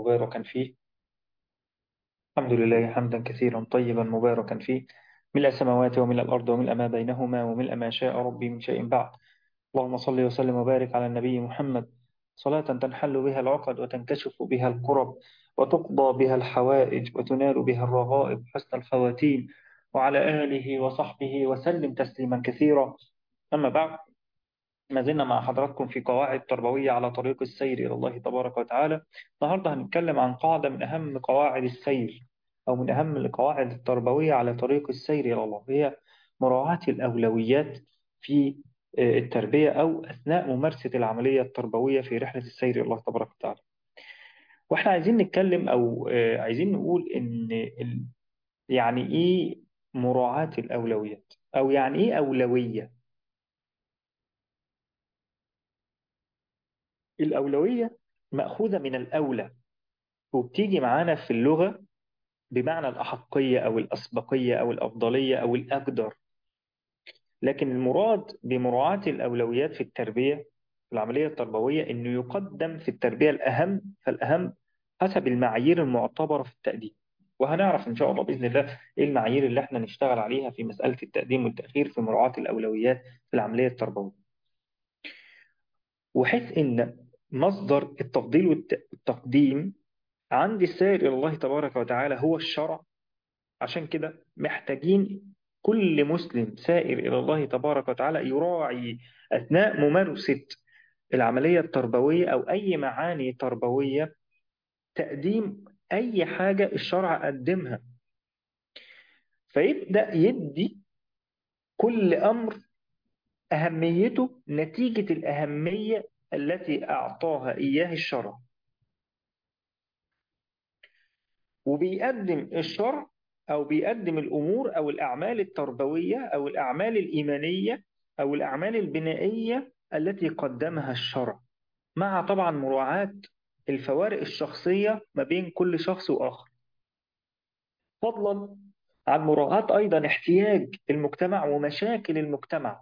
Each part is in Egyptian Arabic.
مباركا فيه الحمد لله حمدا كثيرا طيبا مباركا فيه ملء السماوات وملء الأرض وملء ما بينهما وملء ما شاء ربي من شيء بعد اللهم صل وسلم وبارك على النبي محمد صلاة تنحل بها العقد وتنكشف بها الكرب وتقضى بها الحوائج وتنال بها الرغائب حسن الخواتيم وعلى آله وصحبه وسلم تسليما كثيرا أما بعد ما زلنا مع حضراتكم في قواعد تربوية على طريق السير إلى الله تبارك وتعالى النهاردة هنتكلم عن قاعدة من أهم قواعد السير أو من أهم القواعد التربوية على طريق السير إلى الله هي مراعاة الأولويات في التربية أو أثناء ممارسة العملية التربوية في رحلة السير إلى الله تبارك وتعالى وإحنا عايزين نتكلم أو عايزين نقول إن ال- يعني إيه مراعاة الأولويات أو يعني إيه أولوية الأولوية مأخوذة من الأولى وبتيجي معانا في اللغة بمعنى الأحقية أو الأسبقية أو الأفضلية أو الأقدر لكن المراد بمراعاة الأولويات في التربية في العملية التربوية إنه يقدم في التربية الأهم فالأهم حسب المعايير المعتبرة في التقديم وهنعرف إن شاء الله بإذن الله إيه المعايير اللي إحنا نشتغل عليها في مسألة التقديم والتأخير في مراعاة الأولويات في العملية التربوية وحيث إن مصدر التفضيل والتقديم عند السائر إلى الله تبارك وتعالى هو الشرع عشان كده محتاجين كل مسلم سائر إلى الله تبارك وتعالى يراعي أثناء ممارسة العملية التربوية أو أي معاني تربوية تقديم أي حاجة الشرع قدمها فيبدأ يدي كل أمر أهميته نتيجة الأهمية التي أعطاها إياه الشرع وبيقدم الشرع أو بيقدم الأمور أو الأعمال التربوية أو الأعمال الإيمانية أو الأعمال البنائية التي قدمها الشرع مع طبعا مراعاة الفوارق الشخصية ما بين كل شخص وآخر فضلا عن مراعاة أيضا احتياج المجتمع ومشاكل المجتمع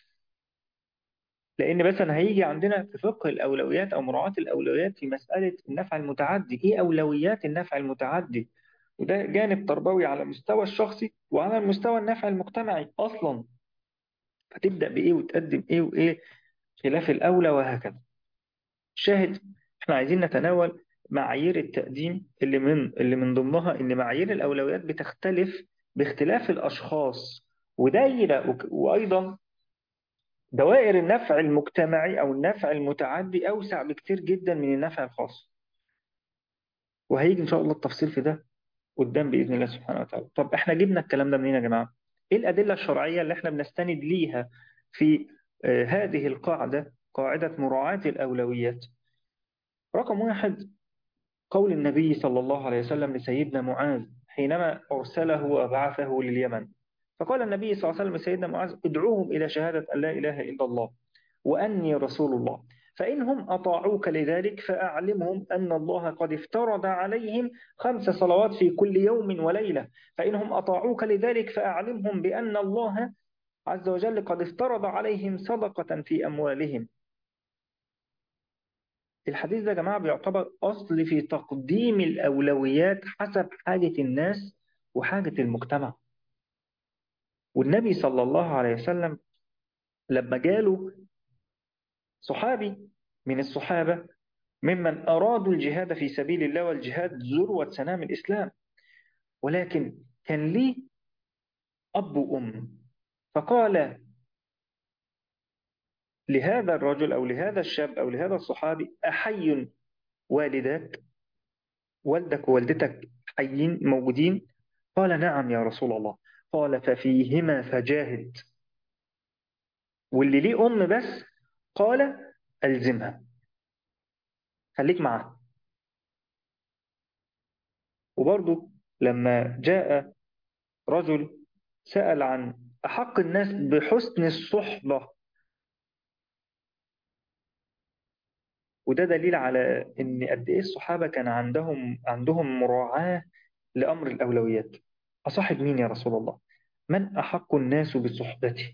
لأن مثلا هيجي عندنا في فقه الأولويات أو مراعاة الأولويات في مسألة النفع المتعدي إيه أولويات النفع المتعدي وده جانب تربوي على المستوى الشخصي وعلى المستوى النفع المجتمعي أصلا فتبدأ بإيه وتقدم إيه وإيه خلاف الأولى وهكذا شاهد احنا عايزين نتناول معايير التقديم اللي من اللي من ضمنها ان معايير الاولويات بتختلف باختلاف الاشخاص ودايره وايضا دوائر النفع المجتمعي او النفع المتعدي اوسع بكتير جدا من النفع الخاص وهيجي ان شاء الله التفصيل في ده قدام باذن الله سبحانه وتعالى طب احنا جبنا الكلام ده منين يا جماعه ايه الادله الشرعيه اللي احنا بنستند ليها في آه هذه القاعده قاعده مراعاه الاولويات رقم واحد قول النبي صلى الله عليه وسلم لسيدنا معاذ حينما أرسله وبعثه لليمن فقال النبي صلى الله عليه وسلم لسيدنا معاذ ادعوهم إلى شهادة أن لا إله إلا الله وأني رسول الله فإنهم أطاعوك لذلك فأعلمهم أن الله قد افترض عليهم خمس صلوات في كل يوم وليلة فإنهم أطاعوك لذلك فأعلمهم بأن الله عز وجل قد افترض عليهم صدقة في أموالهم الحديث ده يا جماعة بيعتبر أصل في تقديم الأولويات حسب حاجة الناس وحاجة المجتمع والنبي صلى الله عليه وسلم لما جاله صحابي من الصحابة ممن أرادوا الجهاد في سبيل الله والجهاد ذروة سنام الإسلام ولكن كان ليه أب وأم فقال لهذا الرجل أو لهذا الشاب أو لهذا الصحابي أحي والداك والدك ووالدتك حيين موجودين قال نعم يا رسول الله قال ففيهما فجاهد واللي ليه أم بس قال ألزمها خليك معاه وبرضه لما جاء رجل سأل عن أحق الناس بحسن الصحبة وده دليل على ان قد ايه الصحابه كان عندهم عندهم مراعاه لامر الاولويات اصاحب مين يا رسول الله من احق الناس بصحبتي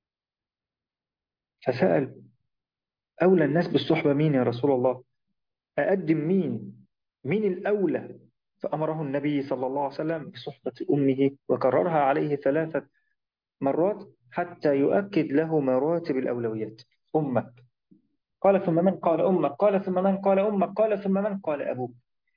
فسال اولى الناس بالصحبه مين يا رسول الله أقدم مين مين الأولى فأمره النبي صلى الله عليه وسلم بصحبة أمه وكررها عليه ثلاثة مرات حتى يؤكد له مراتب الأولويات أمك قال ثم من قال أمك قال ثم من قال أمك قال ثم من قال أبوك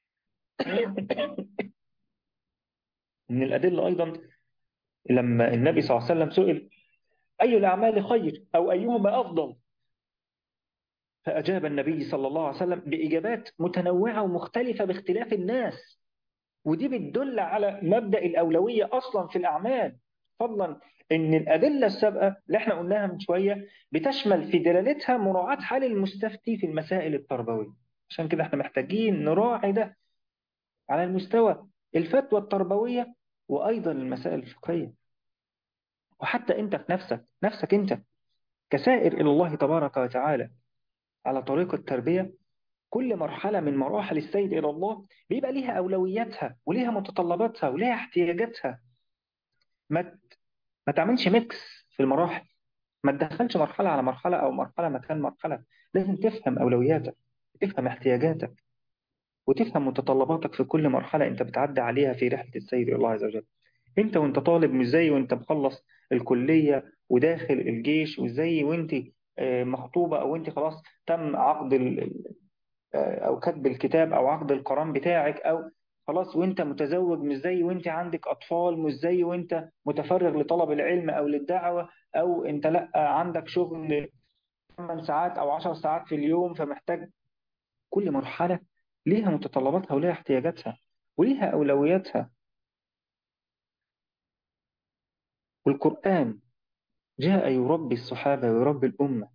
من الأدلة أيضا لما النبي صلى الله عليه وسلم سئل أي الأعمال خير أو أيهما أفضل فأجاب النبي صلى الله عليه وسلم بإجابات متنوعة ومختلفة باختلاف الناس ودي بتدل على مبدأ الأولوية أصلا في الأعمال فضلا إن الأدلة السابقة اللي احنا قلناها من شوية بتشمل في دلالتها مراعاة حال المستفتي في المسائل التربوية عشان كده احنا محتاجين نراعي ده على المستوى الفتوى التربوية وأيضا المسائل الفقهية وحتى أنت في نفسك نفسك أنت كسائر إلى الله تبارك وتعالى على طريق التربية كل مرحلة من مراحل السير إلى الله بيبقى ليها أولوياتها وليها متطلباتها وليها احتياجاتها ما ما تعملش ميكس في المراحل ما تدخلش مرحلة على مرحلة أو مرحلة مكان مرحلة لازم تفهم أولوياتك تفهم احتياجاتك وتفهم متطلباتك في كل مرحلة أنت بتعدي عليها في رحلة السير إلى الله عز وجل أنت وأنت طالب مش زي وأنت مخلص الكلية وداخل الجيش مش زي وأنت آه، مخطوبة أو أنت خلاص تم عقد ال- او كتب الكتاب او عقد القران بتاعك او خلاص وانت متزوج مش زي وانت عندك اطفال مش زي وانت متفرغ لطلب العلم او للدعوه او انت لا عندك شغل 8 ساعات او 10 ساعات في اليوم فمحتاج كل مرحله ليها متطلباتها وليها احتياجاتها وليها اولوياتها والقران جاء يربي الصحابه ويربي الامه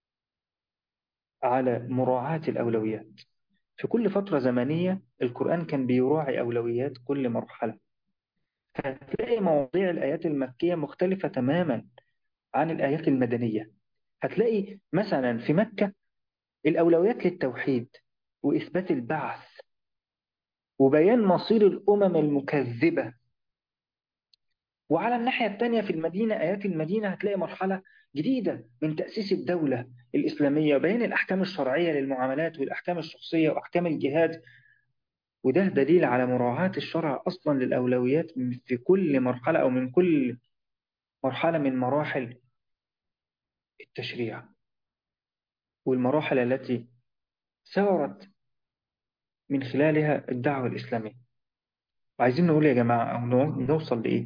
على مراعاه الاولويات في كل فتره زمنيه القران كان بيراعي اولويات كل مرحله هتلاقي مواضيع الآيات المكية مختلفة تماما عن الآيات المدنية هتلاقي مثلا في مكة الأولويات للتوحيد وإثبات البعث وبيان مصير الأمم المكذبة وعلى الناحية التانية في المدينة آيات المدينة هتلاقي مرحلة جديدة من تأسيس الدولة الإسلامية وبيان الأحكام الشرعية للمعاملات والأحكام الشخصية وأحكام الجهاد وده دليل على مراعاة الشرع أصلا للأولويات في كل مرحلة أو من كل مرحلة من مراحل التشريع والمراحل التي سارت من خلالها الدعوة الإسلامية وعايزين نقول يا جماعة أو نو- نوصل لإيه؟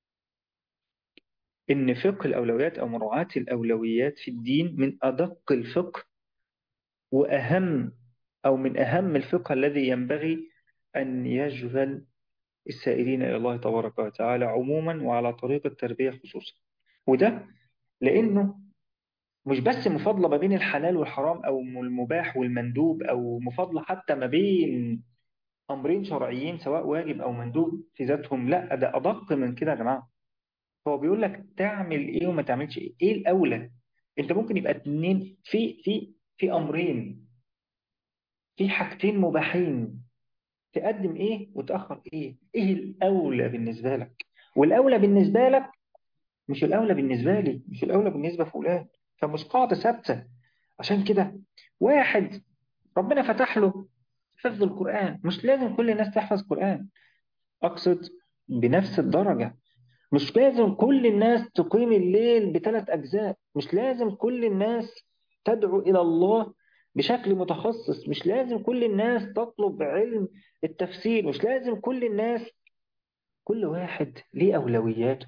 إن فقه الأولويات أو مراعاة الأولويات في الدين من أدق الفقه وأهم أو من أهم الفقه الذي ينبغي أن يشغل السائرين إلى الله تبارك وتعالى عموما وعلى طريق التربية خصوصا وده لأنه مش بس مفاضلة ما بين الحلال والحرام أو المباح والمندوب أو مفاضلة حتى ما بين أمرين شرعيين سواء واجب أو مندوب في ذاتهم لا ده أدق من كده يا جماعة هو بيقول لك تعمل إيه وما تعملش إيه إيه الأولى أنت ممكن يبقى اتنين في في في أمرين في حاجتين مباحين تقدم إيه وتأخر إيه إيه الأولى بالنسبة لك والأولى بالنسبة لك مش الأولى بالنسبة لي مش الأولى بالنسبة لفلان فمش قاعدة ثابتة عشان كده واحد ربنا فتح له حفظ القرآن مش لازم كل الناس تحفظ قرآن أقصد بنفس الدرجة مش لازم كل الناس تقيم الليل بثلاث أجزاء مش لازم كل الناس تدعو إلى الله بشكل متخصص مش لازم كل الناس تطلب علم التفسير مش لازم كل الناس كل واحد ليه أولوياته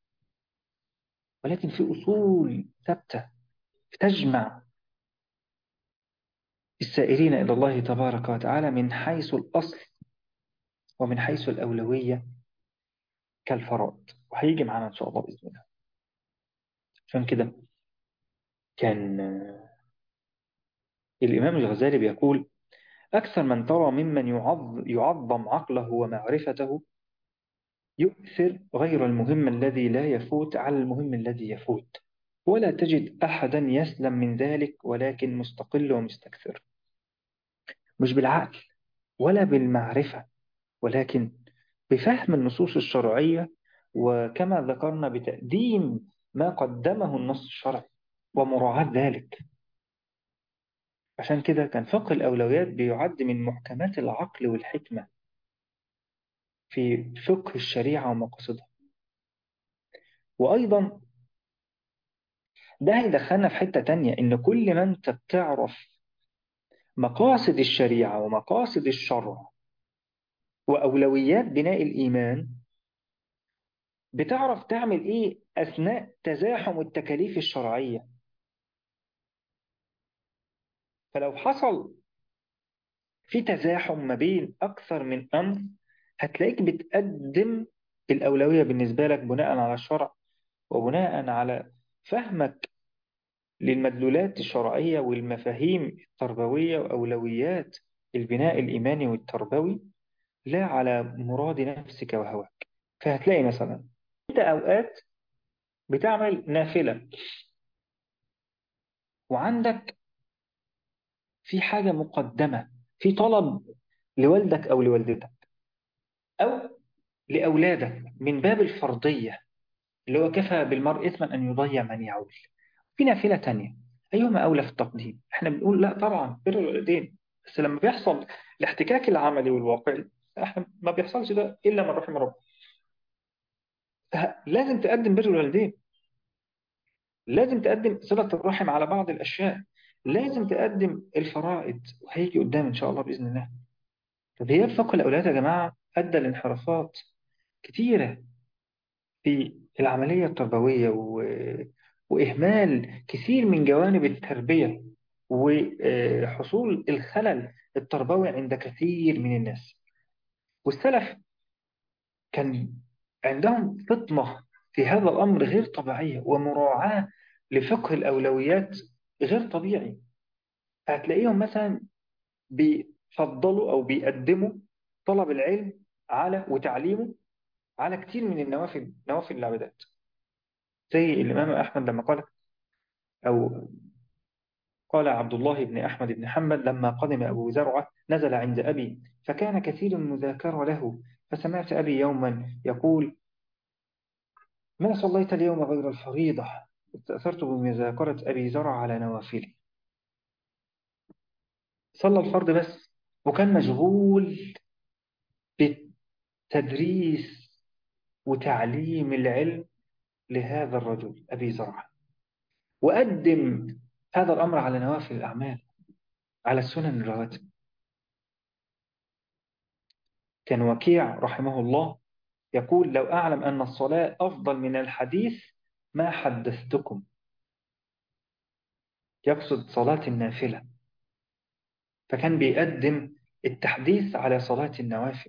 ولكن في أصول ثابتة تجمع السائرين إلى الله تبارك وتعالى من حيث الأصل ومن حيث الأولوية كالفرائض وهيجي معانا إن شاء الله بإذن الله عشان كده كان آه، الإمام الغزالي بيقول أكثر من ترى ممن يعظ يعظم عقله ومعرفته يؤثر غير المهم الذي لا يفوت على المهم الذي يفوت ولا تجد أحدا يسلم من ذلك ولكن مستقل ومستكثر مش بالعقل ولا بالمعرفة ولكن بفهم النصوص الشرعية وكما ذكرنا بتقديم ما قدمه النص الشرعي ومراعاة ذلك عشان كده كان فقه الأولويات بيعد من محكمات العقل والحكمة في فقه الشريعة ومقاصدها وأيضا ده هيدخلنا في حتة تانية إن كل ما أنت بتعرف مقاصد الشريعة ومقاصد الشرع وأولويات بناء الإيمان بتعرف تعمل إيه أثناء تزاحم التكاليف الشرعية فلو حصل في تزاحم ما بين أكثر من أمر هتلاقيك بتقدم الأولوية بالنسبة لك بناء على الشرع وبناء على فهمك للمدلولات الشرعية والمفاهيم التربوية وأولويات البناء الإيماني والتربوي لا على مراد نفسك وهواك فهتلاقي مثلا أنت أوقات بتعمل نافلة وعندك في حاجة مقدمة في طلب لوالدك أو لوالدتك أو لأولادك من باب الفرضية اللي هو كفى بالمرء إثما أن يضيع من يعول في نافلة تانية أيهما أولى في التقديم احنا بنقول لا طبعا بر الوالدين بس لما بيحصل الاحتكاك العملي والواقعي احنا ما بيحصلش ده إلا من رحم ربنا لازم تقدم بر الوالدين لازم تقدم صلة الرحم على بعض الأشياء لازم تقدم الفرائض وهيجي قدام إن شاء الله بإذن الله طب هي فقه الأولاد يا جماعة أدى لانحرافات كتيرة في العملية التربوية و... وإهمال كثير من جوانب التربية وحصول الخلل التربوي عند كثير من الناس والسلف كان عندهم فطنة في هذا الأمر غير طبيعية ومراعاة لفقه الأولويات غير طبيعي هتلاقيهم مثلا بيفضلوا أو بيقدموا طلب العلم على وتعليمه على كتير من النوافل نوافل العبادات زي الإمام أحمد لما قال أو قال عبد الله بن أحمد بن حنبل لما قدم أبو زرعة نزل عند أبي فكان كثير المذاكرة له فسمعت أبي يوما يقول ما صليت اليوم غير الفريضة استأثرت بمذاكرة أبي زرع على نوافله صلى الفرض بس وكان مشغول بالتدريس وتعليم العلم لهذا الرجل أبي زرع وقدم هذا الأمر على نوافل الأعمال على السنن الرواتب كان وكيع رحمه الله يقول لو أعلم أن الصلاة أفضل من الحديث ما حدثتكم يقصد صلاة النافلة فكان بيقدم التحديث على صلاة النوافل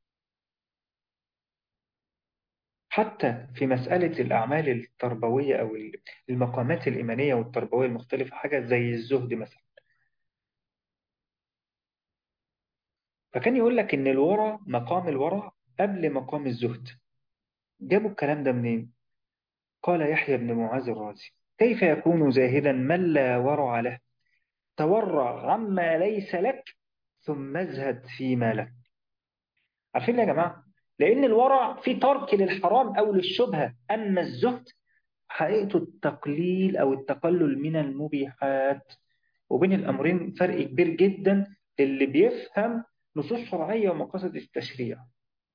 حتى في مسألة الأعمال التربوية أو المقامات الإيمانية والتربوية المختلفة حاجة زي الزهد مثلا فكان يقول لك إن الورع مقام الورع قبل مقام الزهد جابوا الكلام ده منين؟ قال يحيى بن معاذ الرازي كيف يكون زاهدا من لا ورع له تورع عما ليس لك ثم ازهد فيما لك عارفين يا جماعة لأن الورع في ترك للحرام أو للشبهة أما الزهد حقيقته التقليل أو التقلل من المبيحات وبين الأمرين فرق كبير جدا اللي بيفهم نصوص شرعية ومقاصد التشريع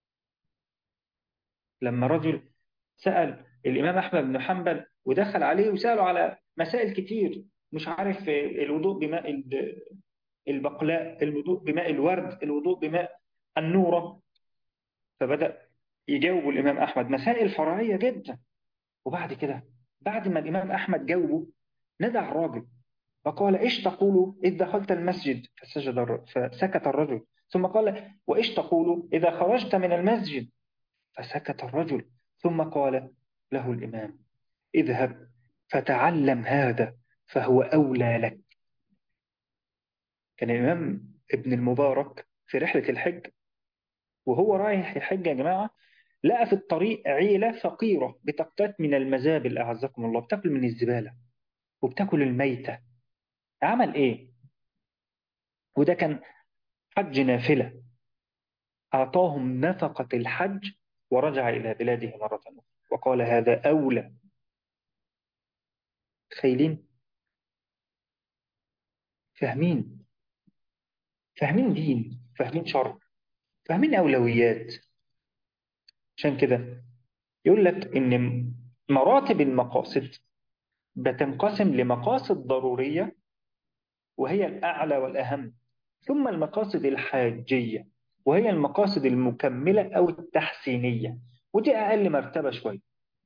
لما رجل سأل الإمام أحمد بن حنبل ودخل عليه وسأله على مسائل كتير مش عارف الوضوء بماء البقلاء الوضوء بماء الورد الوضوء بماء النورة فبدأ يجاوب الإمام أحمد مسائل فرعية جدا وبعد كده بعد ما الإمام أحمد جاوبه ندع الراجل فقال إيش تقول إذ دخلت المسجد فسجد الر... فسكت الرجل ثم قال وإيش تقول إذا خرجت من المسجد فسكت الرجل ثم قال له الإمام اذهب فتعلم هذا فهو أولى لك كان الإمام ابن المبارك في رحلة الحج وهو رايح يحج يا جماعة لقى في الطريق عيلة فقيرة بتقتات من المزابل أعزكم الله بتاكل من الزبالة وبتاكل الميتة عمل إيه؟ وده كان حج نافلة أعطاهم نفقة الحج ورجع إلى بلاده مرة أخرى وقال هذا أولى تخيلين فاهمين فاهمين دين فاهمين شرع فاهمين أولويات عشان كده يقول لك إن مراتب المقاصد بتنقسم لمقاصد ضرورية وهي الأعلى والأهم ثم المقاصد الحاجية وهي المقاصد المكملة أو التحسينية ودي أقل مرتبة شوية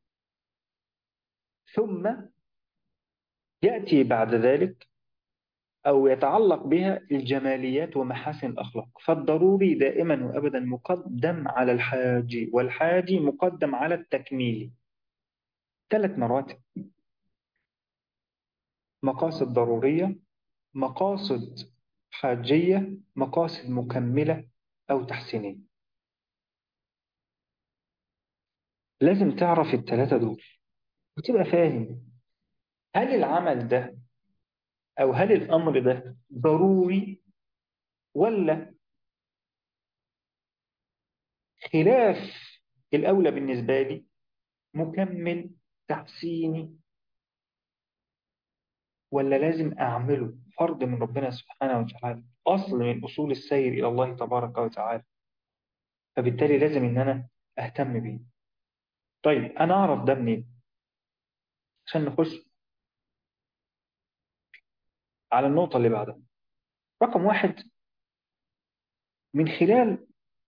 ثم يأتي بعد ذلك أو يتعلق بها الجماليات ومحاسن الأخلاق فالضروري دائما وأبدا مقدم على الحاجي والحاجي مقدم على التكميل ثلاث مراتب مقاصد ضرورية مقاصد حاجية مقاصد مكملة أو تحسينية لازم تعرف الثلاثة دول وتبقى فاهم هل العمل ده أو هل الأمر ده ضروري ولا خلاف الأولى بالنسبة لي مكمل تحسيني ولا لازم أعمله فرض من ربنا سبحانه وتعالى أصل من أصول السير إلى الله تبارك وتعالى فبالتالي لازم إن أنا أهتم بيه طيب أنا أعرف ده منين عشان نخش على النقطة اللي بعدها رقم واحد من خلال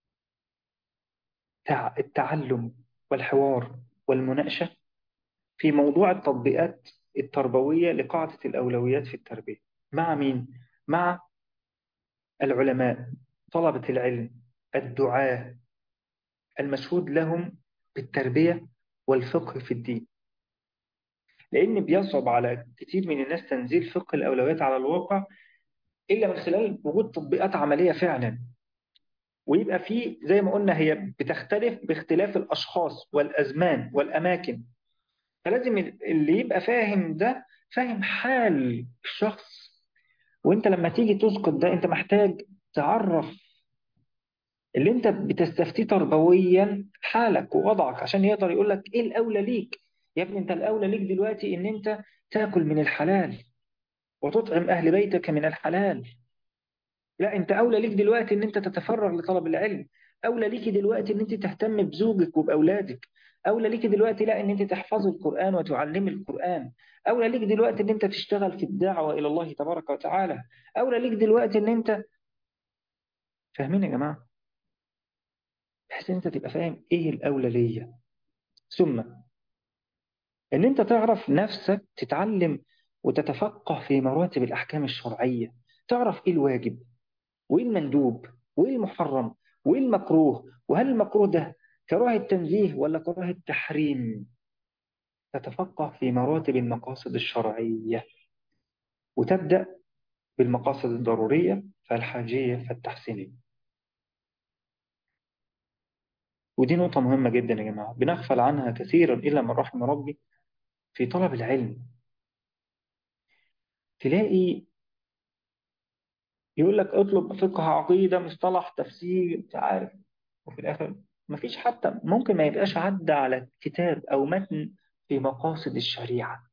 التعلم والحوار والمناقشة في موضوع التطبيقات التربوية لقاعدة الأولويات في التربية مع مين؟ مع العلماء طلبة العلم الدعاة المشهود لهم بالتربية والفقه في الدين لأن بيصعب على كتير من الناس تنزيل فقه الأولويات على الواقع إلا من خلال وجود تطبيقات عملية فعلا ويبقى في زي ما قلنا هي بتختلف باختلاف الأشخاص والأزمان والأماكن فلازم اللي يبقى فاهم ده فاهم حال الشخص وانت لما تيجي تسقط ده انت محتاج تعرف اللي انت بتستفتيه تربويا حالك ووضعك عشان يقدر يقول لك ايه الاولى ليك يا ابني انت الاولى ليك دلوقتي ان انت تاكل من الحلال وتطعم اهل بيتك من الحلال لا انت اولى ليك دلوقتي ان انت تتفرغ لطلب العلم اولى ليك دلوقتي ان انت تهتم بزوجك وباولادك اولى ليك دلوقتي لا ان انت تحفظ القران وتعلم القران اولى ليك دلوقتي ان انت تشتغل في الدعوه الى الله تبارك وتعالى اولى ليك دلوقتي ان انت فاهمين يا جماعه بحيث ان انت تبقى فاهم ايه الاولى ليا ثم ان انت تعرف نفسك تتعلم وتتفقه في مراتب الاحكام الشرعيه تعرف ايه الواجب وايه المندوب وايه المحرم وايه المكروه وهل المكروه ده كراهه تنزيه ولا كراهه تحريم تتفقه في مراتب المقاصد الشرعيه وتبدا بالمقاصد الضروريه فالحاجيه فالتحسينيه ودي نقطة مهمة جدا يا جماعة بنغفل عنها كثيرا إلا من رحم ربي في طلب العلم تلاقي يقول لك اطلب فقه عقيدة مصطلح تفسير مش عارف وفي الآخر مفيش حتى ممكن ما يبقاش عدى على كتاب أو متن في مقاصد الشريعة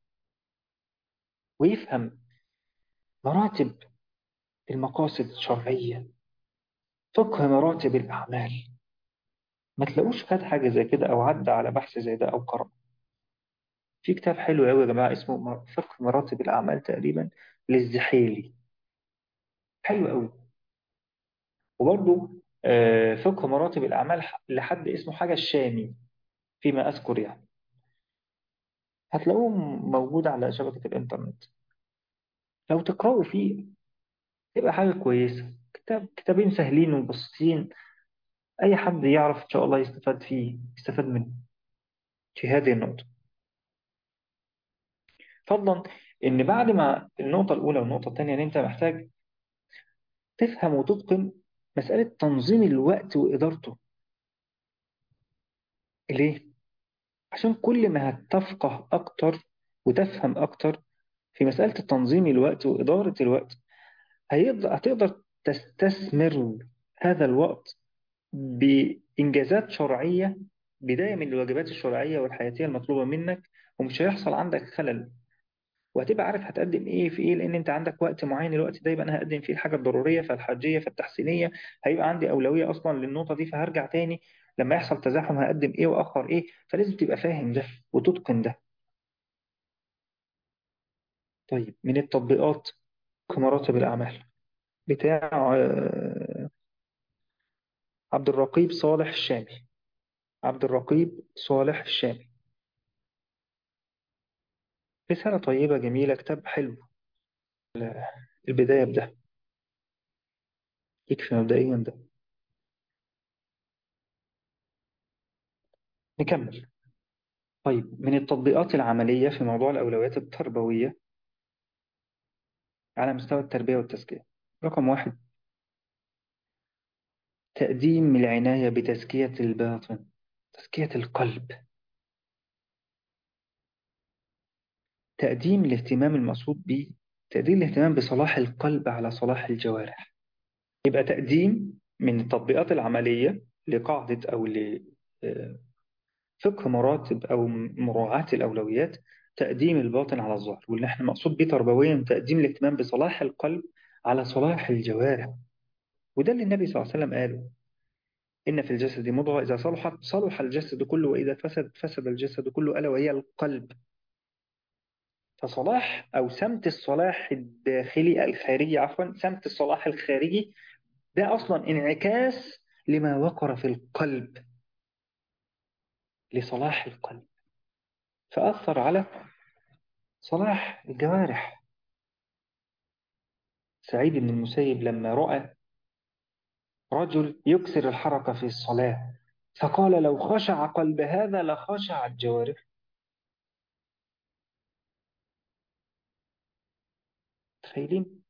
ويفهم مراتب المقاصد الشرعية فقه مراتب الأعمال ما تلاقوش خد حاجة زي كده أو عدى على بحث زي ده أو قرأ في كتاب حلو قوي يا جماعة اسمه فقه مراتب الأعمال تقريبا للزحيلي حلو قوي وبرضه فقه مراتب الأعمال لحد اسمه حاجة الشامي فيما أذكر يعني هتلاقوه موجود على شبكة الإنترنت لو تقرأوا فيه تبقى حاجة كويسة كتاب كتابين سهلين وبسيطين أي حد يعرف إن شاء الله يستفاد فيه يستفاد منه في هذه النقطة فضلا إن بعد ما النقطة الأولى والنقطة الثانية إن أنت محتاج تفهم وتتقن مسألة تنظيم الوقت وإدارته ليه؟ عشان كل ما هتفقه أكتر وتفهم أكتر في مسألة تنظيم الوقت وإدارة الوقت هتقدر تستثمر هذا الوقت بإنجازات شرعية بداية من الواجبات الشرعية والحياتية المطلوبة منك ومش هيحصل عندك خلل وهتبقى عارف هتقدم ايه في ايه لان انت عندك وقت معين الوقت ده يبقى انا هقدم فيه الحاجه الضروريه فالحاجيه فالتحسينيه هيبقى عندي اولويه اصلا للنقطه دي فهرجع تاني لما يحصل تزاحم هقدم ايه واخر ايه فلازم تبقى فاهم ده وتتقن ده طيب من التطبيقات كمراتب الاعمال بتاع آه، عبد الرقيب صالح الشامي عبد الرقيب صالح الشامي رسالة طيبة جميلة كتاب حلو البداية بده يكفي مبدئيا ده نكمل طيب من التطبيقات العملية في موضوع الأولويات التربوية على مستوى التربية والتزكية رقم واحد تقديم العناية بتزكية الباطن تزكية القلب تقديم الاهتمام المقصود به تقديم الاهتمام بصلاح القلب على صلاح الجوارح يبقى تقديم من التطبيقات العملية لقاعدة أو لفقه مراتب أو مراعاة الأولويات تقديم الباطن على الظاهر واللي احنا مقصود به تربويا تقديم الاهتمام بصلاح القلب على صلاح الجوارح وده اللي النبي صلى الله عليه وسلم قاله إن في الجسد مضغة إذا صلحت صلح الجسد كله وإذا فسد فسد الجسد كله ألا وهي القلب فصلاح أو سمت الصلاح الداخلي الخارجي عفوا سمت الصلاح الخارجي ده أصلا انعكاس لما وقر في القلب لصلاح القلب فأثر على صلاح الجوارح سعيد بن المسيب لما رأى رجل يكسر الحركة في الصلاة فقال لو خشع قلب هذا لخشعت جوارح تخيلين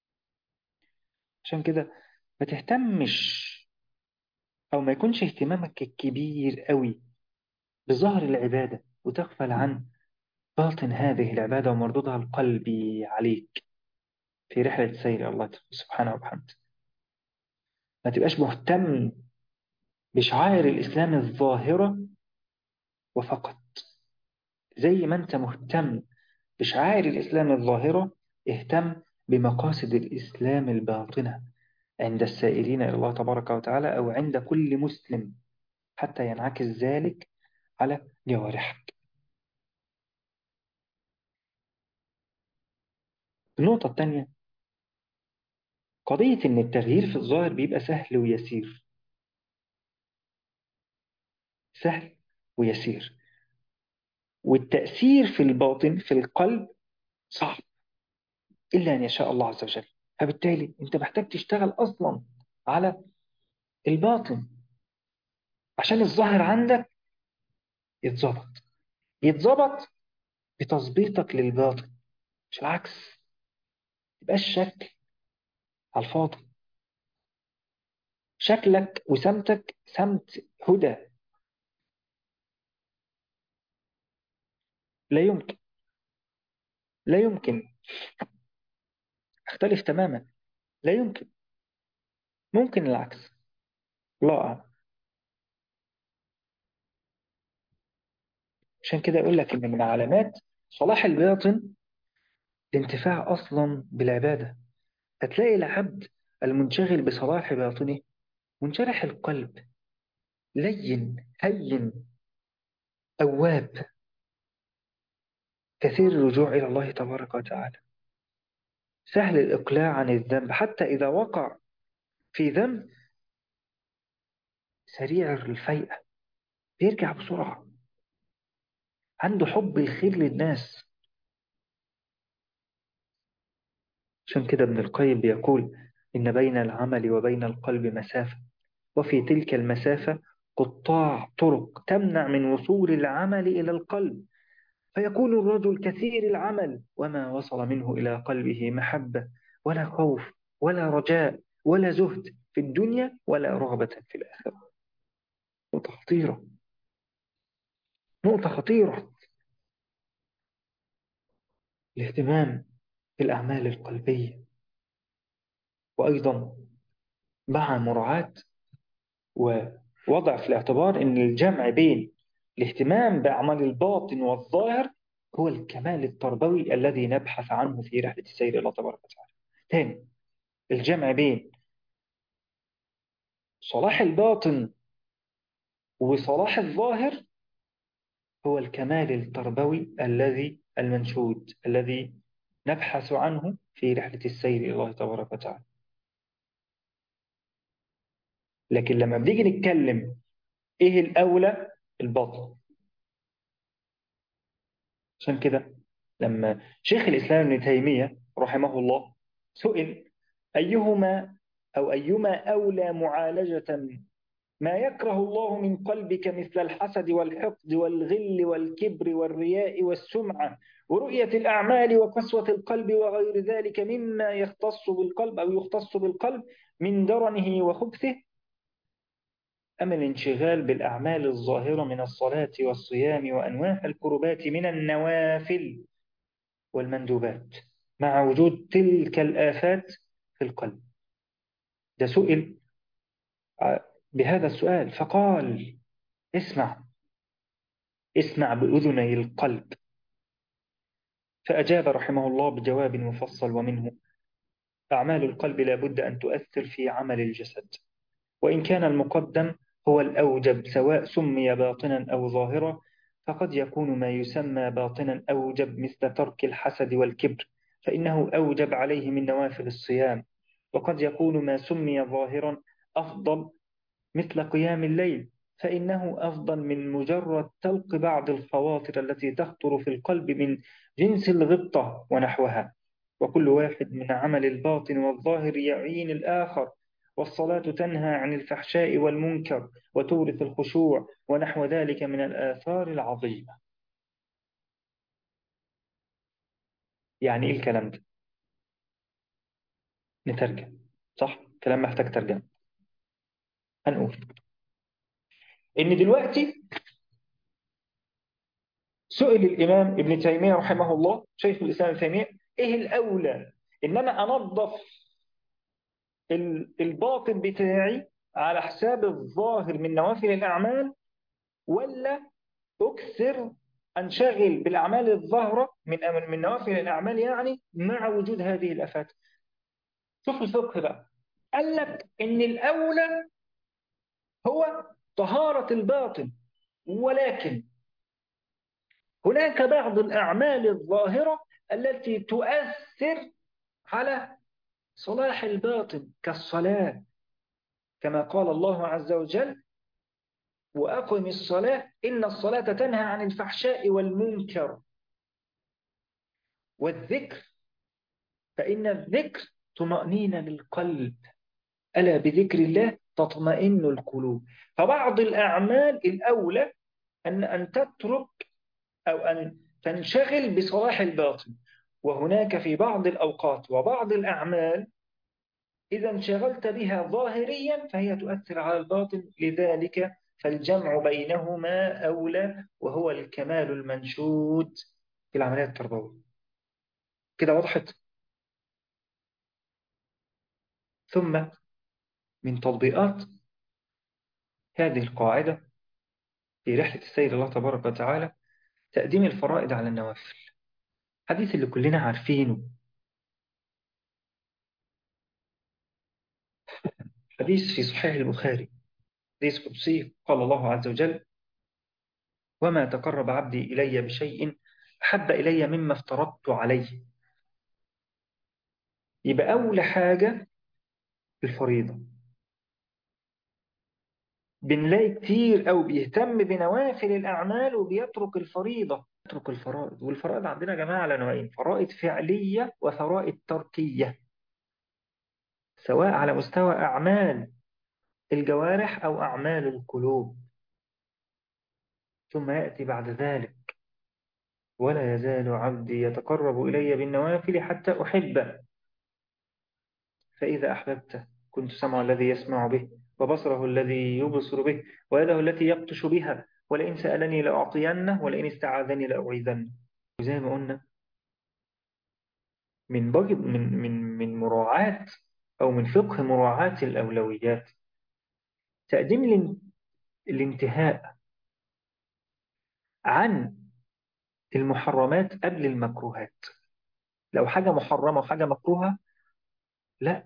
عشان كده ما تهتمش أو ما يكونش اهتمامك الكبير قوي بظهر العبادة وتغفل عن باطن هذه العبادة ومردودها القلبي عليك في رحلة سير الله سبحانه وبحمده ما تبقاش مهتم بشعائر الإسلام الظاهرة وفقط زي ما أنت مهتم بشعائر الإسلام الظاهرة اهتم بمقاصد الإسلام الباطنة عند السائرين إلى الله تبارك وتعالى أو عند كل مسلم حتى ينعكس ذلك على جوارحك النقطة الثانية قضية إن التغيير في الظاهر بيبقى سهل ويسير سهل ويسير والتأثير في الباطن في القلب صعب إلا أن يشاء الله عز وجل فبالتالي أنت محتاج تشتغل أصلا على الباطن عشان الظاهر عندك يتظبط يتظبط بتظبيطك للباطن مش العكس تبقاش شكل على الفاضي شكلك وسمتك سمت هدى لا يمكن لا يمكن اختلف تماما لا يمكن ممكن العكس لا أعلم عشان كده يقول لك إن من علامات صلاح الباطن الانتفاع أصلا بالعبادة هتلاقي العبد المنشغل بصلاح باطنه منشرح القلب لين هين أواب كثير الرجوع إلى الله تبارك وتعالى سهل الإقلاع عن الذنب حتى إذا وقع في ذنب سريع الفيئة بيرجع بسرعة عنده حب الخير للناس عشان كده ابن القيم بيقول إن بين العمل وبين القلب مسافة وفي تلك المسافة قطاع طرق تمنع من وصول العمل إلى القلب فيكون الرجل كثير العمل وما وصل منه إلى قلبه محبة ولا خوف ولا رجاء ولا زهد في الدنيا ولا رغبة في الآخرة نقطة خطيرة نقطة خطيرة الاهتمام بالأعمال القلبية وأيضا مع مراعاة ووضع في الاعتبار أن الجمع بين الاهتمام بأعمال الباطن والظاهر هو الكمال التربوي الذي نبحث عنه في رحلة السير إلى الله تبارك وتعالى ثاني الجمع بين صلاح الباطن وصلاح الظاهر هو الكمال التربوي الذي المنشود الذي نبحث عنه في رحلة السير إلى الله تبارك وتعالى لكن لما بنيجي نتكلم إيه الأولى الباطن عشان كده لما شيخ الإسلام ابن تيمية رحمه الله سئل أيهما أو أيما أولى معالجة ما يكره الله من قلبك مثل الحسد والحقد والغل والكبر والرياء والسمعة ورؤية الأعمال وقسوة القلب وغير ذلك مما يختص بالقلب أو يختص بالقلب من درنه وخبثه أم الانشغال بالأعمال الظاهرة من الصلاة والصيام وأنواع القربات من النوافل والمندوبات مع وجود تلك الآفات في القلب ده سئل بهذا السؤال فقال اسمع اسمع بأذني القلب فأجاب رحمه الله بجواب مفصل ومنه أعمال القلب لا بد أن تؤثر في عمل الجسد وإن كان المقدم هو الأوجب سواء سمي باطنا أو ظاهرا فقد يكون ما يسمى باطنا أوجب مثل ترك الحسد والكبر فإنه أوجب عليه من نوافل الصيام وقد يكون ما سمي ظاهرا أفضل مثل قيام الليل فإنه أفضل من مجرد تلق بعض الخواطر التي تخطر في القلب من جنس الغبطة ونحوها وكل واحد من عمل الباطن والظاهر يعين الآخر والصلاة تنهى عن الفحشاء والمنكر وتورث الخشوع ونحو ذلك من الآثار العظيمة يعني إيه الكلام ده؟ نترجم صح؟ كلام محتاج ترجمة هنقول إن دلوقتي سئل الإمام ابن تيمية رحمه الله شيخ الإسلام ابن تيمية إيه الأولى إن أنا أنظف الباطن بتاعي على حساب الظاهر من نوافل الأعمال ولا أكثر أنشغل بالأعمال الظاهرة من من نوافل الأعمال يعني مع وجود هذه الآفات شوف الفقه بقى قال لك إن الأولى هو طهارة الباطن ولكن هناك بعض الأعمال الظاهرة التي تؤثر على صلاح الباطن كالصلاة كما قال الله عز وجل وأقم الصلاة إن الصلاة تنهى عن الفحشاء والمنكر والذكر فإن الذكر طمأنينة للقلب ألا بذكر الله تطمئن القلوب فبعض الأعمال الأولى أن أن تترك أو أن تنشغل بصلاح الباطن وهناك في بعض الأوقات وبعض الأعمال إذا انشغلت بها ظاهريا فهي تؤثر على الباطن لذلك فالجمع بينهما أولى وهو الكمال المنشود في العمليات التربوية كده وضحت ثم من تطبيقات هذه القاعدة في رحلة السيد الله تبارك وتعالى تقديم الفرائض على النوافل حديث اللي كلنا عارفينه حديث في صحيح البخاري حديث قدسي قال الله عز وجل وما تقرب عبدي إلي بشيء أحب إلي مما افترضت عليه يبقى أول حاجة الفريضة بنلاقي كتير أو بيهتم بنوافل الأعمال وبيترك الفريضة يترك الفرائض والفرائض عندنا يا جماعة على نوعين فرائض فعلية وفرائض تركية سواء على مستوى أعمال الجوارح أو أعمال القلوب ثم يأتي بعد ذلك ولا يزال عبدي يتقرب إلي بالنوافل حتى أحبه فإذا أحببته كنت سمع الذي يسمع به وبصره الذي يبصر به ويده التي يبطش بها ولئن سألني لأعطينه ولئن استعاذني لأعيذنه وزي ما قلنا من بجد من من من مراعاة أو من فقه مراعاة الأولويات تقديم الانتهاء عن المحرمات قبل المكروهات لو حاجة محرمة وحاجة مكروهة لا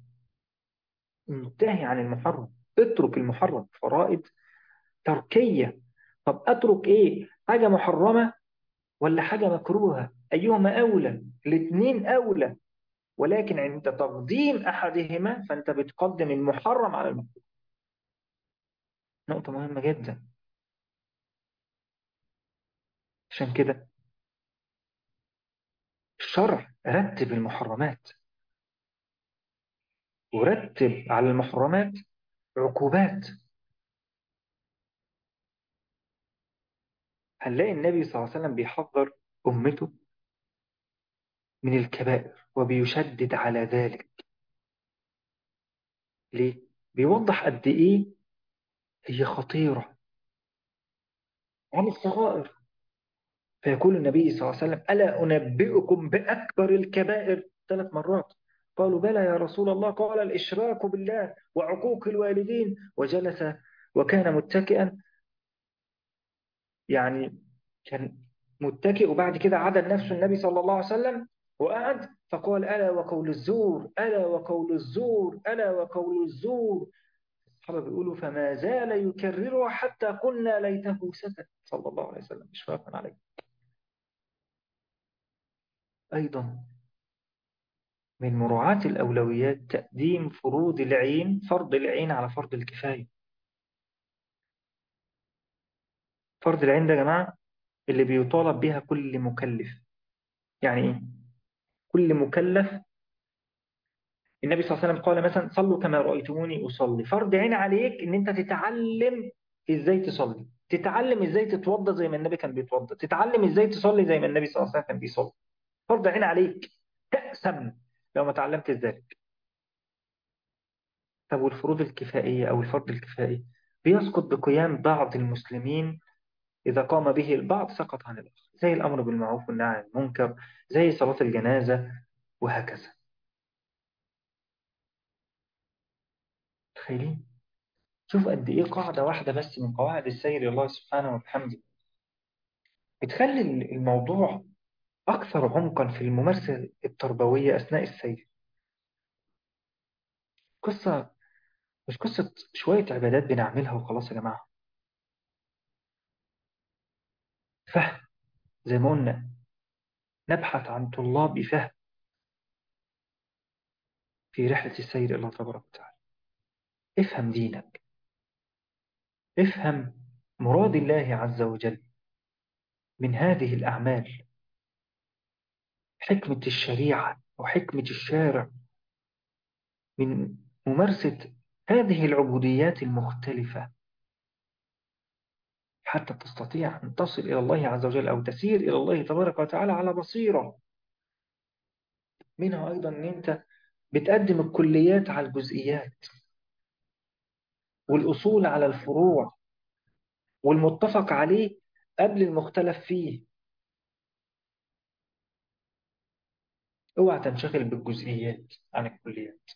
انتهي عن المحرم اترك المحرم فرائض تركية طب أترك إيه حاجة محرمة ولا حاجة مكروهة أيهما أولى الاثنين أولى ولكن عند تقديم أحدهما فأنت بتقدم المحرم على المكروه نقطة مهمة جدا عشان كده الشرع رتب المحرمات ورتب على المحرمات عقوبات هنلاقي النبي صلى الله عليه وسلم بيحذر أمته من الكبائر وبيشدد على ذلك ليه؟ بيوضح قد إيه هي خطيرة عن الصغائر فيقول النبي صلى الله عليه وسلم ألا أنبئكم بأكبر الكبائر ثلاث مرات قالوا بلى يا رسول الله قال الإشراك بالله وعقوق الوالدين وجلس وكان متكئا يعني كان متكئ وبعد كده عدل نفسه النبي صلى الله عليه وسلم وقعد فقال ألا وقول الزور ألا وقول الزور ألا وقول الزور الصحابة بيقولوا فما زال يكررها حتى قلنا ليته سكت صلى الله عليه وسلم إشفاقا عليه أيضا من مراعاة الأولويات تقديم فروض العين فرض العين على فرض الكفاية فرض العين ده يا جماعة اللي بيطالب بها كل مكلف يعني إيه؟ كل مكلف النبي صلى الله عليه وسلم قال مثلا صلوا كما رأيتموني أصلي فرض عين عليك إن أنت تتعلم إزاي تصلي تتعلم إزاي تتوضى زي ما النبي كان بيتوضى تتعلم إزاي تصلي زي ما النبي صلى الله عليه وسلم كان بيصلي فرض عين عليك تأسم لو ما تعلمت ذلك طب والفروض الكفائية أو الفرض الكفائي بيسقط بقيام بعض المسلمين إذا قام به البعض سقط عن الآخر زي الأمر بالمعروف والنهي عن المنكر زي صلاة الجنازة وهكذا تخيلين شوف قد إيه قاعدة واحدة بس من قواعد السير الله سبحانه وبحمده بتخلي الموضوع أكثر عمقا في الممارسة التربوية أثناء السير قصة مش قصة شوية عبادات بنعملها وخلاص يا جماعة فهم زي ما قلنا نبحث عن طلاب فهم في رحلة السير إلى الله تبارك وتعالى افهم دينك افهم مراد الله عز وجل من هذه الأعمال حكمة الشريعة وحكمة الشارع من ممارسة هذه العبوديات المختلفة حتى تستطيع أن تصل إلى الله عز وجل أو تسير إلى الله تبارك وتعالى على بصيرة منها أيضا أن أنت بتقدم الكليات على الجزئيات والأصول على الفروع والمتفق عليه قبل المختلف فيه اوعى تنشغل بالجزئيات عن الكليات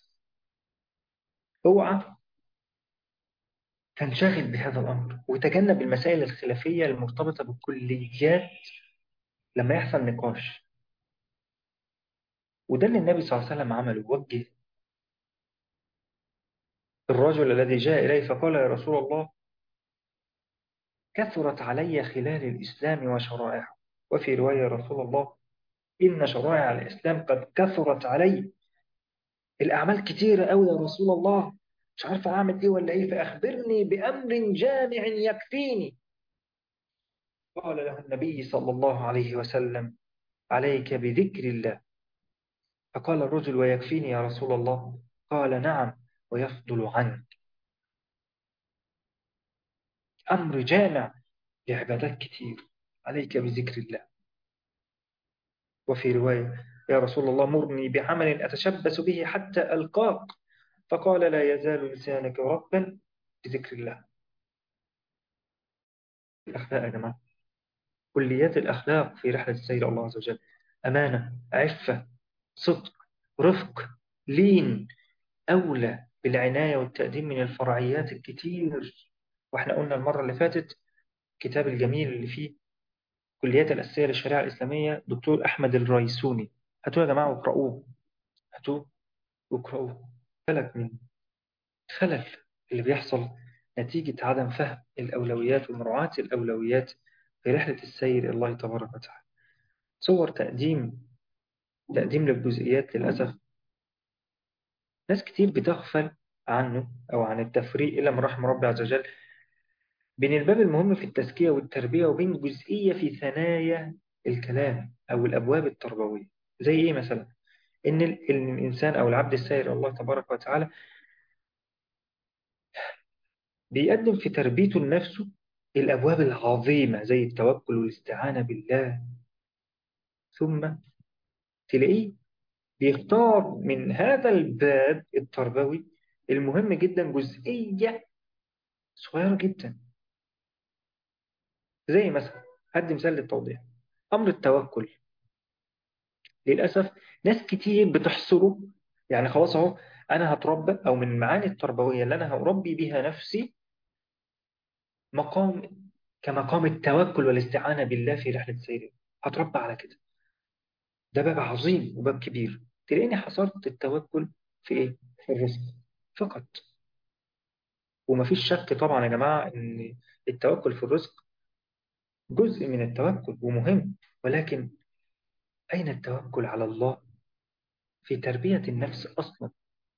اوعى تنشغل بهذا الأمر وتجنب المسائل الخلافية المرتبطة بالكليات لما يحصل نقاش وده اللي النبي صلى الله عليه وسلم عمله وجه الرجل الذي جاء إليه فقال يا رسول الله كثرت علي خلال الإسلام وشرائعه وفي رواية يا رسول الله إن شرائع الإسلام قد كثرت علي الأعمال كتيرة أوي يا رسول الله مش عارف أعمل إيه ولا إيه فأخبرني بأمر جامع يكفيني قال له النبي صلى الله عليه وسلم عليك بذكر الله فقال الرجل ويكفيني يا رسول الله قال نعم ويفضل عنك أمر جامع لعبادات كتير عليك بذكر الله وفي رواية يا رسول الله مرني بعمل أتشبث به حتى ألقاك فقال لا يزال لسانك ربا بذكر الله الأخلاق يا جماعة كليات الأخلاق في رحلة السير الله عز وجل أمانة عفة صدق رفق لين أولى بالعناية والتقديم من الفرعيات الكتير واحنا قلنا المرة اللي فاتت الكتاب الجميل اللي فيه الكليات الأساسية للشريعة الإسلامية دكتور أحمد الريسوني هاتوه يا جماعة واقرأوه هاتوه واقرأوه بالك من الخلل اللي بيحصل نتيجة عدم فهم الأولويات ومراعاة الأولويات في رحلة السير إلى الله تبارك وتعالى صور تقديم تقديم للجزئيات للأسف ناس كتير بتغفل عنه أو عن التفريق إلا من رحم ربي عز وجل بين الباب المهم في التزكية والتربية وبين جزئية في ثنايا الكلام أو الأبواب التربوية زي إيه مثلا؟ إن إن الإنسان أو العبد السائر الله تبارك وتعالى بيقدم في تربيته لنفسه الأبواب العظيمة زي التوكل والاستعانة بالله ثم تلاقيه بيختار من هذا الباب التربوي المهم جدا جزئية صغيرة جدا زي مثلا هدي مثال للتوضيح أمر التوكل للأسف ناس كتير بتحصره يعني خلاص أهو أنا هتربى أو من المعاني التربوية اللي أنا هربي بيها نفسي مقام كمقام التوكل والاستعانة بالله في رحلة سيري هتربى على كده ده باب عظيم وباب كبير تلاقيني حصرت التوكل في إيه؟ في الرزق فقط ومفيش شك طبعا يا جماعة إن التوكل في الرزق جزء من التوكل ومهم ولكن أين التوكل على الله في تربية النفس أصلا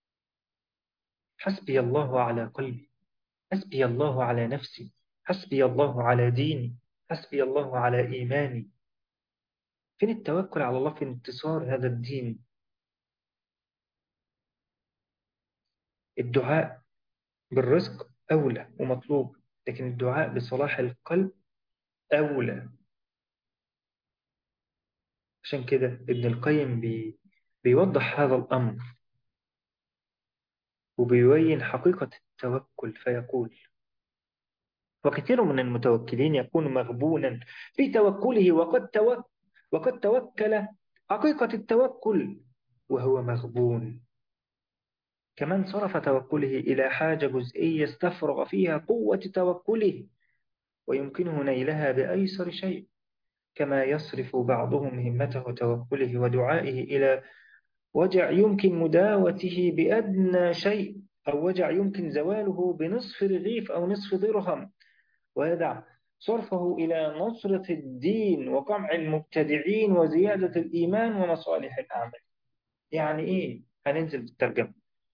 حسبي الله على قلبي حسبي الله على نفسي حسبي الله على ديني حسبي الله على إيماني فين التوكل على الله في انتصار هذا الدين الدعاء بالرزق أولى ومطلوب لكن الدعاء بصلاح القلب أولى عشان كده ابن القيم بي بيوضح هذا الأمر وبيبين حقيقة التوكل فيقول وكثير من المتوكلين يكون مغبونا في توكله وقد توكل وقد توكل حقيقة التوكل وهو مغبون كمن صرف توكله إلى حاجة جزئية استفرغ فيها قوة توكله ويمكنه نيلها بأيسر شيء كما يصرف بعضهم همته توكله ودعائه إلى وجع يمكن مداوته بأدنى شيء أو وجع يمكن زواله بنصف رغيف أو نصف درهم ويدع صرفه إلى نصرة الدين وقمع المبتدعين وزيادة الإيمان ومصالح الأعمال يعني إيه؟ هننزل بالترجمة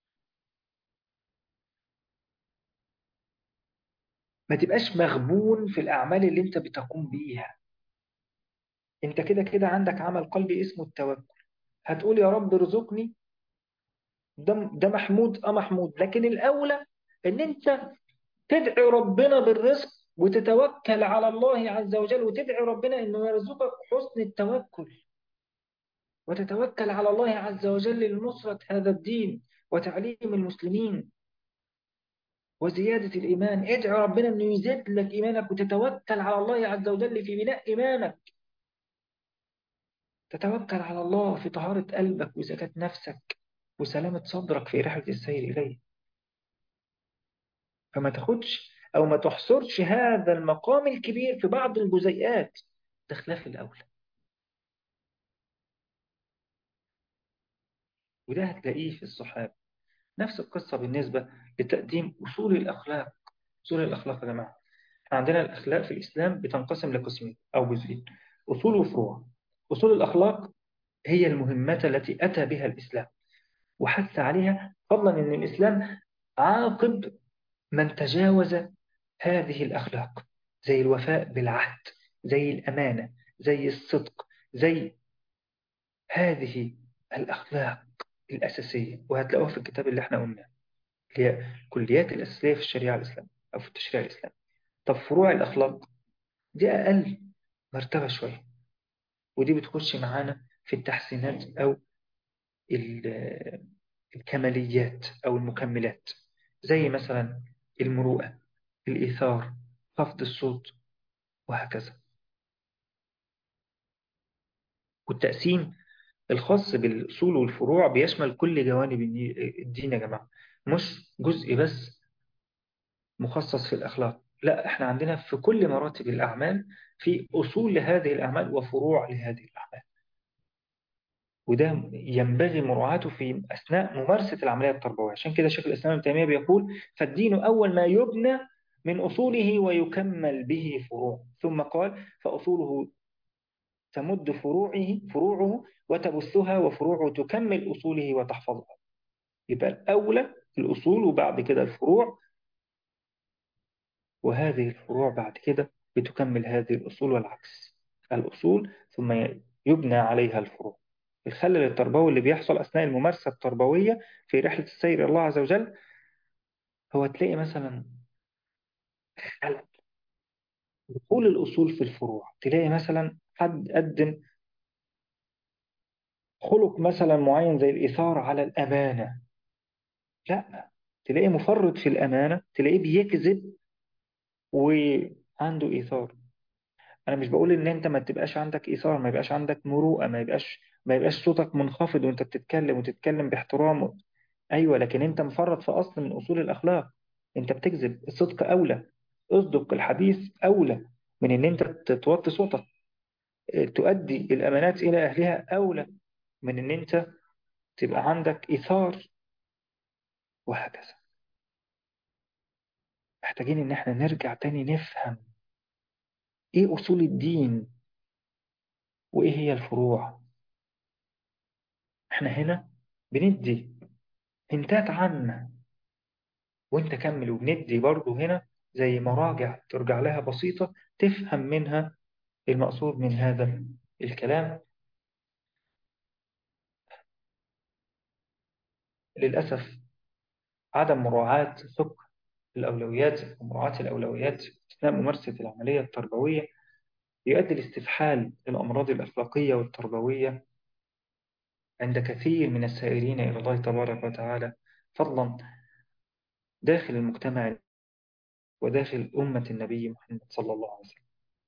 ما تبقاش مغبون في الأعمال اللي أنت بتقوم بيها أنت كده كده عندك عمل قلبي اسمه التوكل هتقول يا رب ارزقني ده ده محمود اه محمود لكن الأولى إن أنت تدعي ربنا بالرزق وتتوكل على الله عز وجل وتدعي ربنا إنه يرزقك حسن التوكل وتتوكل على الله عز وجل لنصرة هذا الدين وتعليم المسلمين وزيادة الإيمان ادعي ربنا أنه يزيد لك إيمانك وتتوكل على الله عز وجل في بناء إيمانك تتوكل على الله في طهارة قلبك وزكاة نفسك وسلامة صدرك في رحلة السير إليه فما تاخدش أو ما تحصرش هذا المقام الكبير في بعض الجزيئات ده خلاف الأولى وده هتلاقيه في الصحابة نفس القصة بالنسبة لتقديم أصول الأخلاق أصول الأخلاق يا جماعة احنا عندنا الأخلاق في الإسلام بتنقسم لقسمين أو جزئين أصول وفروع أصول الأخلاق هي المهمات التي أتى بها الإسلام وحث عليها فضلا أن الإسلام عاقب من تجاوز هذه الأخلاق زي الوفاء بالعهد زي الأمانة زي الصدق زي هذه الأخلاق الأساسية وهتلاقوها في الكتاب اللي احنا قلناه اللي هي الكليات الأساسية في الشريعة الإسلامية أو في التشريع الإسلامي طب فروع الأخلاق دي أقل مرتبة شوية ودي بتخش معانا في التحسينات أو الكماليات أو المكملات زي مثلا المروءة الإيثار خفض الصوت وهكذا والتقسيم الخاص بالأصول والفروع بيشمل كل جوانب الدين يا جماعة مش جزء بس مخصص في الأخلاق لا احنا عندنا في كل مراتب الأعمال في أصول لهذه الأعمال وفروع لهذه الأعمال وده ينبغي مراعاته في أثناء ممارسة العملية التربوية عشان كده شيخ الإسلام ابن تيمية بيقول فالدين أول ما يبنى من أصوله ويكمل به فروع ثم قال فأصوله تمد فروعه فروعه وتبثها وفروعه تكمل أصوله وتحفظها يبقى الأولى الأصول وبعد كده الفروع وهذه الفروع بعد كده بتكمل هذه الأصول والعكس الأصول ثم يبنى عليها الفروع الخلل التربوي اللي بيحصل أثناء الممارسة التربوية في رحلة السير إلى الله عز وجل هو تلاقي مثلا خلل دخول الأصول في الفروع تلاقي مثلا حد قدم خلق مثلا معين زي الإثار على الأمانة لا تلاقيه مفرط في الأمانة تلاقيه بيكذب وعنده إيثار أنا مش بقول إن أنت ما تبقاش عندك إيثار ما يبقاش عندك مروءة ما يبقاش ما يبقاش صوتك منخفض وأنت بتتكلم وتتكلم باحترام أيوة لكن أنت مفرط في أصل من أصول الأخلاق أنت بتكذب الصدق أولى اصدق الحديث أولى من إن أنت توطي صوتك تؤدي الأمانات إلى أهلها أولى من إن أنت تبقى عندك إيثار وهكذا محتاجين إن احنا نرجع تاني نفهم إيه أصول الدين وإيه هي الفروع احنا هنا بندي هنتات عامة وانت كمل وبندي برضو هنا زي مراجع ترجع لها بسيطة تفهم منها المقصود من هذا الكلام للأسف عدم مراعاة فقه الأولويات ومراعاة الأولويات أثناء ممارسة العملية التربوية يؤدي لاستفحال الأمراض الأخلاقية والتربوية عند كثير من السائرين إلى الله تبارك وتعالى فضلا داخل المجتمع وداخل أمة النبي محمد صلى الله عليه وسلم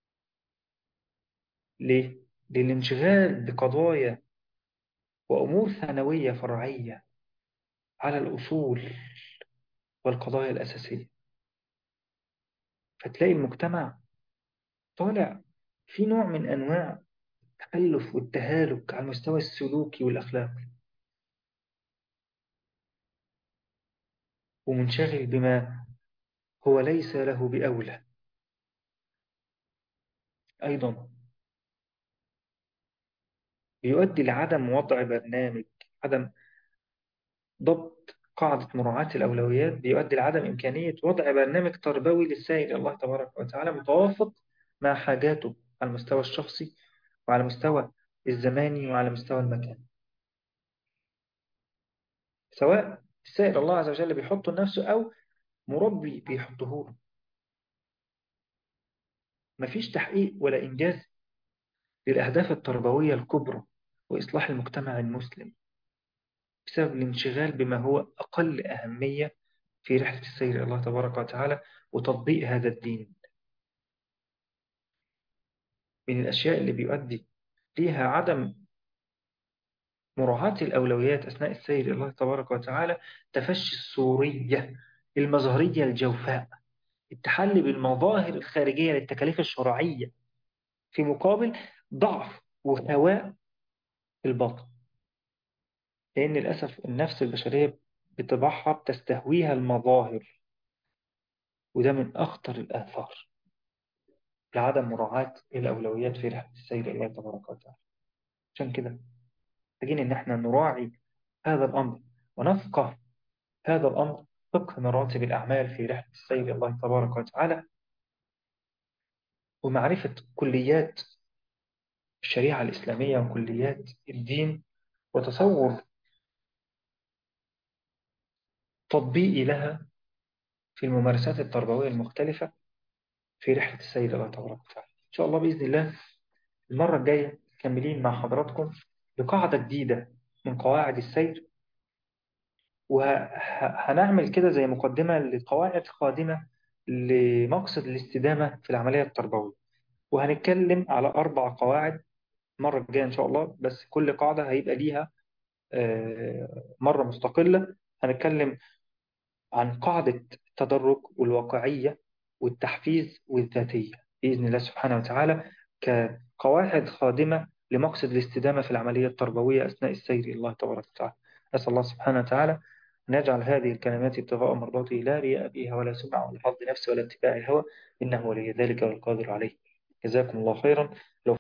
ليه؟ للانشغال بقضايا وأمور ثانوية فرعية على الأصول والقضايا الأساسية فتلاقي المجتمع طالع في نوع من أنواع التخلف والتهالك على المستوى السلوكي والأخلاقي ومنشغل بما هو ليس له بأولى أيضا بيؤدي لعدم وضع برنامج عدم ضبط قاعدة مراعاة الأولويات بيؤدي لعدم إمكانية وضع برنامج تربوي للسائل إلى الله تبارك وتعالى متوافق مع حاجاته على المستوى الشخصي وعلى المستوى الزماني وعلى مستوى المكان سواء السائل الله عز وجل بيحطه لنفسه أو مربي بيحطه له مفيش تحقيق ولا إنجاز للأهداف التربوية الكبرى وإصلاح المجتمع المسلم بسبب الانشغال بما هو أقل أهمية في رحلة السير إلى الله تبارك وتعالى وتطبيق هذا الدين من الأشياء اللي بيؤدي ليها عدم مراعاة الأولويات أثناء السير إلى الله تبارك وتعالى تفشي الصورية المظهرية الجوفاء التحلي بالمظاهر الخارجية للتكاليف الشرعية في مقابل ضعف وهواء الباطن لأن للأسف النفس البشرية بطبعها بتستهويها المظاهر وده من أخطر الآثار لعدم مراعاة الأولويات في رحلة السير إلى الله تبارك وتعالى عشان كده محتاجين إن احنا نراعي هذا الأمر ونفقه هذا الأمر فقه مراتب الأعمال في رحلة السير إلى الله تبارك وتعالى ومعرفة كليات الشريعة الإسلامية وكليات الدين وتصور تطبيقي لها في الممارسات التربوية المختلفة في رحلة السيد الله تبارك وتعالى إن شاء الله بإذن الله المرة الجاية مكملين مع حضراتكم بقاعدة جديدة من قواعد السير وهنعمل كده زي مقدمة لقواعد قادمة لمقصد الاستدامة في العملية التربوية وهنتكلم على أربع قواعد المرة الجاية إن شاء الله بس كل قاعدة هيبقى ليها مرة مستقلة هنتكلم عن قاعدة التدرج والواقعية والتحفيز والذاتية بإذن الله سبحانه وتعالى كقواعد خادمة لمقصد الاستدامة في العملية التربوية أثناء السير إلى الله تبارك وتعالى أسأل الله سبحانه وتعالى نجعل هذه الكلمات ابتغاء مرضاته لا رياء فيها ولا سمعة ولا حظ نفس ولا اتباع هوى إنه ولي ذلك والقادر عليه جزاكم الله خيرا لو